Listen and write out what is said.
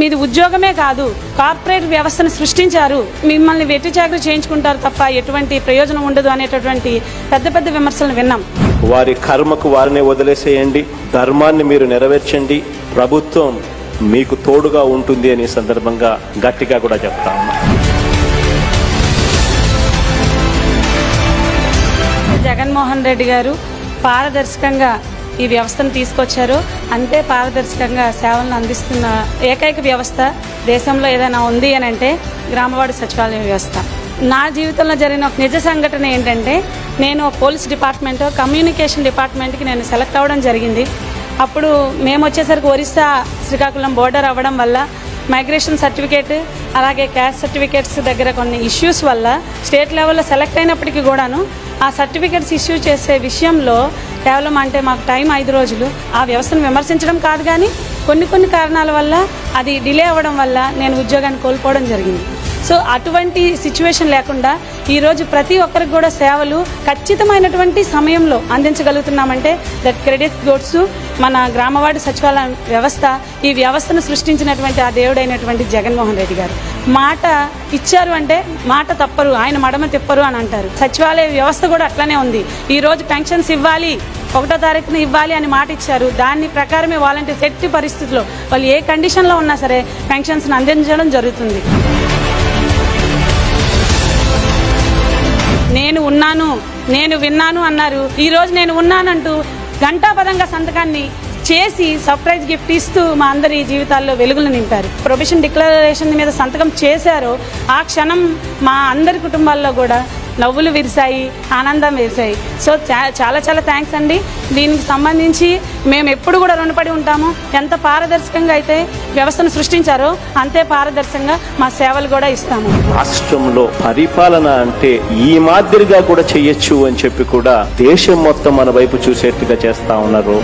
మీది ఉద్యోగమే కాదు కార్పొరేట్ వ్యవస్థను సృష్టించారు మిమ్మల్ని వెట్టి చాకరీ చేయించుకుంటారు తప్ప ఎటువంటి ప్రయోజనం ఉండదు అనేటటువంటి పెద్ద పెద్ద విమర్శలను విన్నాం వారి కర్మకు వారినే వదిలేసేయండి ధర్మాన్ని మీరు నెరవేర్చండి ప్రభుత్వం మీకు తోడుగా ఉంటుంది అనే సందర్భంగా గట్టిగా కూడా చెప్తా ఉన్నా జగన్మోహన్ రెడ్డి గారు పారదర్శకంగా ఈ వ్యవస్థను తీసుకొచ్చారు అంతే పారదర్శకంగా సేవలను అందిస్తున్న ఏకైక వ్యవస్థ దేశంలో ఏదైనా ఉంది అని అంటే గ్రామవాడి సచివాలయ వ్యవస్థ నా జీవితంలో జరిగిన ఒక నిజ సంఘటన ఏంటంటే నేను పోలీస్ డిపార్ట్మెంట్ కమ్యూనికేషన్ డిపార్ట్మెంట్కి నేను సెలెక్ట్ అవ్వడం జరిగింది అప్పుడు మేము వచ్చేసరికి ఒరిస్సా శ్రీకాకుళం బోర్డర్ అవ్వడం వల్ల మైగ్రేషన్ సర్టిఫికేట్ అలాగే క్యాస్ట్ సర్టిఫికేట్స్ దగ్గర కొన్ని ఇష్యూస్ వల్ల స్టేట్ లెవెల్లో సెలెక్ట్ అయినప్పటికీ కూడాను ఆ సర్టిఫికేట్స్ ఇష్యూ చేసే విషయంలో కేవలం అంటే మాకు టైం ఐదు రోజులు ఆ వ్యవస్థను విమర్శించడం కాదు కానీ కొన్ని కొన్ని కారణాల వల్ల అది డిలే అవ్వడం వల్ల నేను ఉద్యోగాన్ని కోల్పోవడం జరిగింది సో అటువంటి సిచ్యువేషన్ లేకుండా ఈరోజు ప్రతి ఒక్కరికి కూడా సేవలు ఖచ్చితమైనటువంటి సమయంలో అందించగలుగుతున్నామంటే దట్ క్రెడిట్ గోడ్స్ మన గ్రామవాడి సచివాలయ వ్యవస్థ ఈ వ్యవస్థను సృష్టించినటువంటి ఆ దేవుడైనటువంటి జగన్మోహన్ రెడ్డి గారు మాట ఇచ్చారు అంటే మాట తప్పరు ఆయన మడమ తిప్పరు అని అంటారు సచివాలయ వ్యవస్థ కూడా అట్లనే ఉంది ఈ రోజు పెన్షన్స్ ఇవ్వాలి ఒకటో తారీఖున ఇవ్వాలి అని మాట ఇచ్చారు దాని ప్రకారమే వాలంటీర్స్ ఎట్టి పరిస్థితుల్లో వాళ్ళు ఏ కండిషన్లో ఉన్నా సరే పెన్షన్స్ని అందించడం జరుగుతుంది నేను ఉన్నాను నేను విన్నాను అన్నారు ఈ రోజు నేను ఉన్నానంటూ ఘంటాపదంగా సంతకాన్ని చేసి సర్ప్రైజ్ గిఫ్ట్ ఇస్తూ మా అందరి జీవితాల్లో వెలుగులు నింపారు ప్రొఫెషన్ డిక్లరేషన్ మీద సంతకం చేశారో ఆ క్షణం మా అందరి కుటుంబాల్లో కూడా నవ్వులు విరిశాయి ఆనందం వేశాయి సో చా- చాలా చాలా థ్యాంక్స్ అండి దీనికి సంబంధించి మేము ఎప్పుడు కూడా రుణపడి ఉంటాము ఎంత పారదర్శకంగా అయితే వ్యవస్థను సృష్టించారో అంతే పారదర్శకంగా మా సేవలు కూడా ఇస్తాము రాష్ట్రంలో పరిపాలన అంటే ఈ మాదిరిగా కూడా చెయ్యొచ్చు అని చెప్పి కూడా దేశం మొత్తం మన వైపు చూసేట్టుగా చేస్తా ఉన్నారు